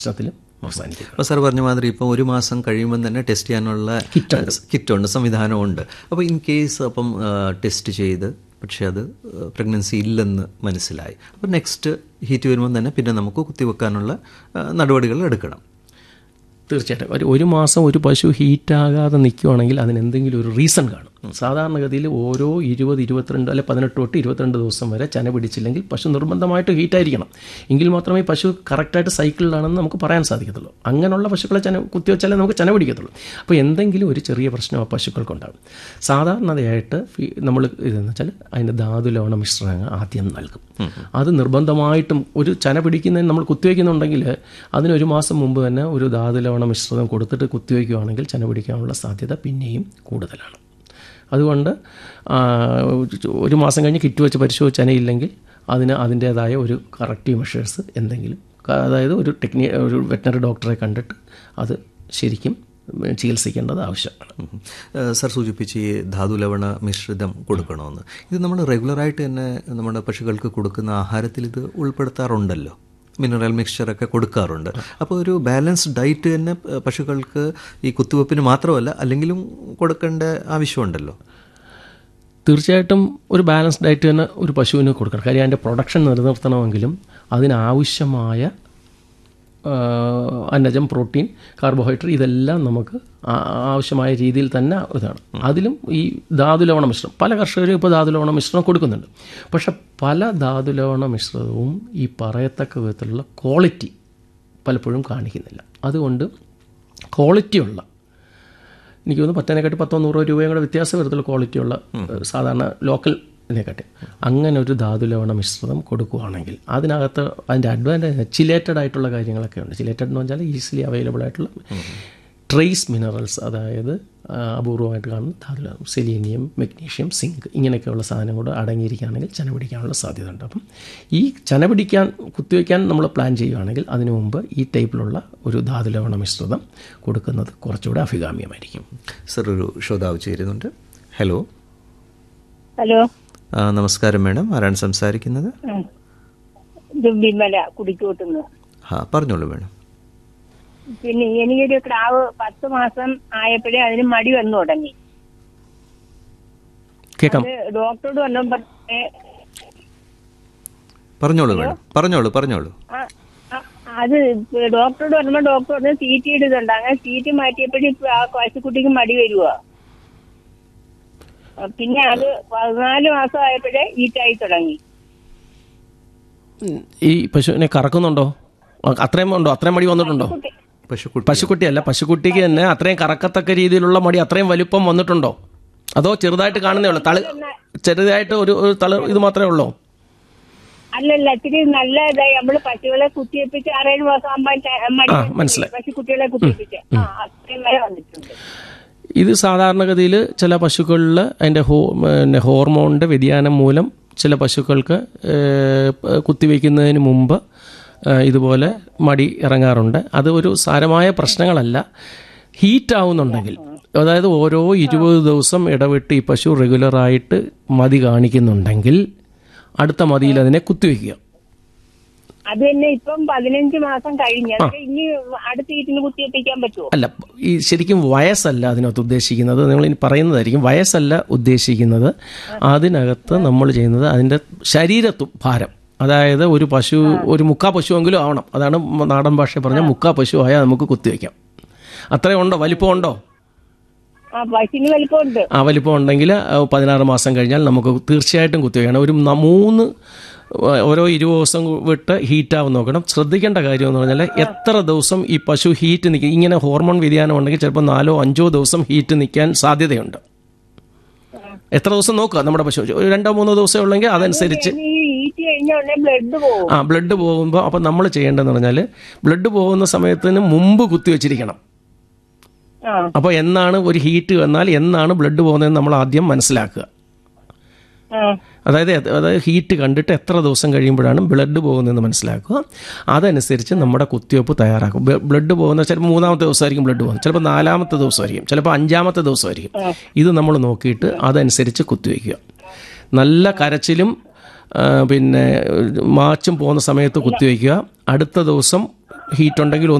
പ്രശ്നത്തിലും അവസാനിക്കും അപ്പോൾ സാർ പറഞ്ഞ മാതിരി ഇപ്പോൾ ഒരു മാസം കഴിയുമ്പോൾ തന്നെ ടെസ്റ്റ് ചെയ്യാനുള്ള കിറ്റുണ്ട് സംവിധാനമുണ്ട് അപ്പോൾ ഇൻ കേസ് അപ്പം ടെസ്റ്റ് ചെയ്ത് പക്ഷേ അത് പ്രഗ്നൻസി ഇല്ലെന്ന് മനസ്സിലായി അപ്പോൾ നെക്സ്റ്റ് ഹീറ്റ് വരുമ്പോൾ തന്നെ പിന്നെ നമുക്ക് കുത്തിവെക്കാനുള്ള ആ, നടപടികൾ എടുക്കണം തീർച്ചയായിട്ടും ഒരു ഒരു മാസം ഒരു പശു ഹീറ്റാകാതെ നിൽക്കുവാണെങ്കിൽ അതിന് എന്തെങ്കിലും ഒരു റീസൺ കാണും സാധാരണഗതിയിൽ ഓരോ ഇരുപത് ഇരുപത്തിരണ്ട് അല്ലെ പതിനെട്ട് തൊട്ട് ഇരുപത്തിരണ്ട് ദിവസം വരെ ചന പിടിച്ചില്ലെങ്കിൽ പശു നിർബന്ധമായിട്ട് ഹീറ്റായിരിക്കണം എങ്കിൽ മാത്രമേ പശു കറക്റ്റായിട്ട് സൈക്കിളിലാണെന്ന് നമുക്ക് പറയാൻ സാധിക്കത്തുള്ളൂ അങ്ങനെയുള്ള പശുക്കളെ ചന കുത്തിവെച്ചാലേ നമുക്ക് ചന പിടിക്കത്തുള്ളൂ അപ്പോൾ എന്തെങ്കിലും ഒരു ചെറിയ പ്രശ്നം ആ പശുക്കൾക്കുണ്ടാകും സാധാരണതയായിട്ട് ഫി- നമ്മൾ ഇതെന്ന് വെച്ചാൽ അതിൻ്റെ ധാതു ലവണ മിശ്രണങ്ങൾ ആദ്യം നൽകും അത് നിർബന്ധമായിട്ടും ഒരു ചന പിടിക്കുന്നതിന് നമ്മൾ കുത്തിവെക്കുന്നുണ്ടെങ്കിൽ അതിന് ഒരു മാസം മുമ്പ് തന്നെ ഒരു ധാതു ലവണ മിശ്രിതം കൊടുത്തിട്ട് കുത്തിവെക്കുകയാണെങ്കിൽ ചന പിടിക്കാനുള്ള സാധ്യത പിന്നെയും കൂടുതലാണ് അതുകൊണ്ട് ആ, ഒരു മാസം കഴിഞ്ഞ് കിറ്റ് വെച്ച് പരിശോധിച്ച് ചനയില്ലെങ്കിൽ അതിന് അതിൻ്റേതായ ഒരു കറക്റ്റീവ് മെഷേഴ്സ് എന്തെങ്കിലും ക- അതായത് ഒരു ടെക്നി ഒരു വെറ്റനറി ഡോക്ടറെ കണ്ടിട്ട് അത് ശരിക്കും ചികിത്സിക്കേണ്ടത് ആവശ്യമാണ് ഉം. ഏഹ് സാർ സൂചിപ്പിച്ച് ഈ ധാതു ലവണ മിശ്രിതം കൊടുക്കണമെന്ന് ഇത് നമ്മൾ റെഗുലറായിട്ട് തന്നെ നമ്മുടെ പശുക്കൾക്ക് കൊടുക്കുന്ന ആഹാരത്തിൽ ഇത് ഉൾപ്പെടുത്താറുണ്ടല്ലോ മിനറൽ മിക്സ്ചറൊക്കെ കൊടുക്കാറുണ്ട് അപ്പോൾ ഒരു ബാലൻസ്ഡ് ഡയറ്റ് തന്നെ ഏഹ് പശുക്കൾക്ക് ഈ കുത്തിവെപ്പിന് മാത്രമല്ല അല്ലെങ്കിലും കൊടുക്കേണ്ട ആവശ്യമുണ്ടല്ലോ തീർച്ചയായിട്ടും ഒരു ബാലൻസ് ഡയറ്റ് തന്നെ ഒരു പശുവിന് കൊടുക്കണം കാര്യം അതിൻ്റെ പ്രൊഡക്ഷൻ നിലനിർത്തണമെങ്കിലും അതിനാവശ്യമായ ആ, അന്നജം പ്രോട്ടീൻ കാർബോഹൈഡ്രേറ്റ് ഇതെല്ലാം നമുക്ക് ആ- ആവശ്യമായ രീതിയിൽ തന്നെ ഇതാണ് അതിലും ഈ ധാതുലവണ മിശ്രം പല കർഷകരും ഇപ്പോൾ ധാതുലവണ മിശ്രം കൊടുക്കുന്നുണ്ട് പക്ഷെ പല ധാതുലവണ മിശ്രിതവും ഈ പറയത്തക്ക വിധത്തിലുള്ള ക്വാളിറ്റി പലപ്പോഴും കാണിക്കുന്നില്ല അതുകൊണ്ട് ക്വാളിറ്റിയുള്ള എനിക്ക് തോന്നുന്നു പത്തേനെക്കാട്ടി പത്തോ നൂറോ രൂപയും കൂടെ വ്യത്യാസം വരത്തുള്ള ക്വാളിറ്റിയുള്ള ഏഹ്, സാധാരണ ലോക്കൽ ഇതിനെക്കാട്ടി അങ്ങനെ ഒരു ധാതുലവണ മിശ്രിതം കൊടുക്കുകയാണെങ്കിൽ അതിനകത്ത് അതിൻ്റെ അഡ്വാൻറ്റേജ് ചിലേറ്റഡ് ആയിട്ടുള്ള കാര്യങ്ങളൊക്കെ ഉണ്ട് ചിലേറ്റഡ് എന്ന് വെച്ചാൽ ഈസിലി അവൈലബിൾ ആയിട്ടുള്ള ട്രേസ് മിനറൽസ് അതായത് ആ, അപൂർവമായിട്ട് കാണുന്ന ധാതുലവണം സെലീനിയം മെഗ്നീഷ്യം സിങ്ക് ഇങ്ങനെയൊക്കെയുള്ള സാധനം കൂടെ അടങ്ങിയിരിക്കുകയാണെങ്കിൽ ചന പിടിക്കാനുള്ള സാധ്യത ഉണ്ട് അപ്പം ഈ ചന പിടിക്കാൻ കുത്തിവെക്കാൻ നമ്മൾ പ്ലാൻ ചെയ്യുകയാണെങ്കിൽ അതിനു മുമ്പ് ഈ ടൈപ്പിലുള്ള ഒരു ധാതുലവണ മിശ്രിതം കൊടുക്കുന്നത് കുറച്ചുകൂടെ അഭികാമ്യമായിരിക്കും സർ ഒരു ശ്രോതാവ് ചേരുന്നുണ്ട് ഹലോ ഹലോ ആ, നമസ്കാരം മാഡം ആരാണ് സംസാരിക്കുന്നത് ഉം. ഇത് വിമല കുടിക്കൂട്ടുന്നു ആ പറഞ്ഞോളൂ മാഡം പിന്നെ എനിക്കൊരു ക്രാവ് പത്ത് മാസം ആയപ്പോഴേ അതിന് മടി വന്നു തുടങ്ങി കേൾക്കാം അത് ഡോക്ടറോട് വന്നപ്പോ പറഞ്ഞോളൂ മാഡം പറഞ്ഞോളൂ പറഞ്ഞോളൂ അത് ഡോക്ടറോട് വന്നപ്പോ ഡോക്ടർ പറഞ്ഞ് സീറ്റ് ഇടുന്നുണ്ട് അങ്ങനെ സീറ്റ് മാറ്റിയപ്പോഴും ഇപ്പൊ ആ പശുക്കുട്ടിക്ക് മടി വരുവാ ആ, പിന്നെ അത് പതിനാല് മാസം ആയപ്പോഴേ ഈറ്റായി തുടങ്ങി ഉം, ഈ പശുവിനെ കറക്കുന്നുണ്ടോ ആ, അത്രയും ഉണ്ടോ അത്രയും മടി വന്നിട്ടുണ്ടോ കുട്ടി- പശുക്കുട്ടി പശുക്കുട്ടിയല്ല പശുക്കുട്ടിക്ക് തന്നെ അത്രയും കറക്കത്തക്ക രീതിയിലുള്ള മടി അത്രയും വലിപ്പം വന്നിട്ടുണ്ടോ അതോ ചെറുതായിട്ട് കാണുന്നേ ഉള്ളൂ തള് ചെറുതായിട്ട് ഒരു ഒരു തള ഇത് മാത്രമേ ഉള്ളൂ അല്ലല്ല ഇത്തിരി നല്ല ഇതായി നമ്മള് പശുക്കളെ കുത്തിവെപ്പിച്ച് ആറേഴ് മാസം ആകുമ്പോ ച- മടി ആ, മനസ്സിലായി. പശുക്കുട്ടികളെ കുത്തിവെപ്പിച്ച് ആ അത്രയും വരെ വന്നിട്ടുണ്ട് ഇത് സാധാരണഗതിയിൽ ചില പശുക്കളിൽ അതിൻ്റെ ഹോ പിന്നെ ഹോർമോണിൻ്റെ വ്യതിയാനം മൂലം ചില പശുക്കൾക്ക് ഏഹ്, കുത്തിവെക്കുന്നതിന് മുമ്പ് ഏഹ്, ഇതുപോലെ മടി ഇറങ്ങാറുണ്ട് അത് ഒരു സാരമായ പ്രശ്നങ്ങളല്ല ഹീറ്റ് ആവുന്നുണ്ടെങ്കിൽ അതായത് ഓരോ ഇരുപത് ദിവസം ഇടവിട്ട് ഈ പശു റെഗുലറായിട്ട് മതി കാണിക്കുന്നുണ്ടെങ്കിൽ അടുത്ത മതിയിൽ അതിനെ കുത്തിവെക്കുക അത് തന്നെ ഇപ്പം പതിനഞ്ച് മാസം കഴിഞ്ഞ് അതൊക്കെ ഇനി അടുത്ത വീട്ടിന് കുത്തിവെപ്പിക്കാൻ പറ്റുമോ അല്ല ഈ ശരിക്കും വയസ്സല്ല അതിനകത്ത് ഉദ്ദേശിക്കുന്നത് നിങ്ങൾ ഇനി പറയുന്നതായിരിക്കും വയസ്സല്ല ഉദ്ദേശിക്കുന്നത് അതിനകത്ത് നമ്മൾ ചെയ്യുന്നത് അതിൻ്റെ ശരീരത്വം ഭാരം അതായത് ഒരു പശു ഒരു മുക്കാ പശുവെങ്കിലും ആവണം അതാണ് നാടൻ ഭാഷ പറഞ്ഞ മുക്കാ പശു ആയാൽ നമുക്ക് കുത്തിവെക്കാം അത്രയും ഉണ്ടോ വലിപ്പം ഉണ്ടോ ആ പശുവിന് വലിപ്പമുണ്ട് ആ വലിപ്പം ഉണ്ടെങ്കിൽ ആ, പതിനാറ് മാസം കഴിഞ്ഞാൽ നമുക്ക് തീർച്ചയായിട്ടും കുത്തിവെക്കണം ഒരു ന- മൂന്ന് ആ, ഓരോ ഇരുപത് ദിവസം വിട്ട് ഹീറ്റാവും നോക്കണം ശ്രദ്ധിക്കേണ്ട കാര്യം എന്ന് പറഞ്ഞാൽ എത്ര ദിവസം ഈ പശു ഹീറ്റ് നിൽക്കും ഇങ്ങനെ ഹോർമോൺ വ്യതിയാനം ഉണ്ടെങ്കിൽ ചിലപ്പോൾ നാലോ അഞ്ചോ ദിവസം ഹീറ്റ് നിൽക്കാൻ സാധ്യതയുണ്ട് എത്ര ദിവസം നോക്കുക നമ്മുടെ പശു ഒരു രണ്ടോ മൂന്നോ ദിവസം ഉള്ളെങ്കിൽ അതനുസരിച്ച് ഇനി ഈ ഈറ്റ് കഴിഞ്ഞ ഉടനെ ബ്ലഡ് പോകും ആ ബ്ലഡ് പോകുമ്പോൾ അപ്പം നമ്മൾ ചെയ്യേണ്ടതെന്ന് പറഞ്ഞാൽ ബ്ലഡ് പോകുന്ന സമയത്തിന് മുമ്പ് കുത്തിവെച്ചിരിക്കണം ആ അപ്പോൾ എന്നാണ് ഒരു ഹീറ്റ് വന്നാൽ എന്നാണ് ബ്ലഡ് പോകുന്നതെന്ന് നമ്മൾ ആദ്യം മനസ്സിലാക്കുക ആ അതായത് എ- അതായത് ഹീറ്റ് കണ്ടിട്ട് എത്ര ദിവസം കഴിയുമ്പോഴാണ് ബ്ലഡ് പോകുന്നതെന്ന് മനസ്സിലാക്കുക അതനുസരിച്ച് നമ്മുടെ കുത്തിവയ്പ്പ് തയ്യാറാക്കും ബ- ബ്ലഡ് പോകുന്ന ചിലപ്പോൾ മൂന്നാമത്തെ ദിവസമായിരിക്കും ബ്ലഡ് പോകുന്നത് ചിലപ്പോൾ നാലാമത്തെ ദിവസമായിരിക്കും ചിലപ്പോൾ അഞ്ചാമത്തെ ദിവസമായിരിക്കും ഇത് നമ്മൾ നോക്കിയിട്ട് അതനുസരിച്ച് കുത്തിവയ്ക്കുക നല്ല കരച്ചിലും ആ, പിന്നെ മാച്ചും പോകുന്ന സമയത്ത് കുത്തിവയ്ക്കുക അടുത്ത ദിവസം ഹീറ്റ് ഉണ്ടെങ്കിൽ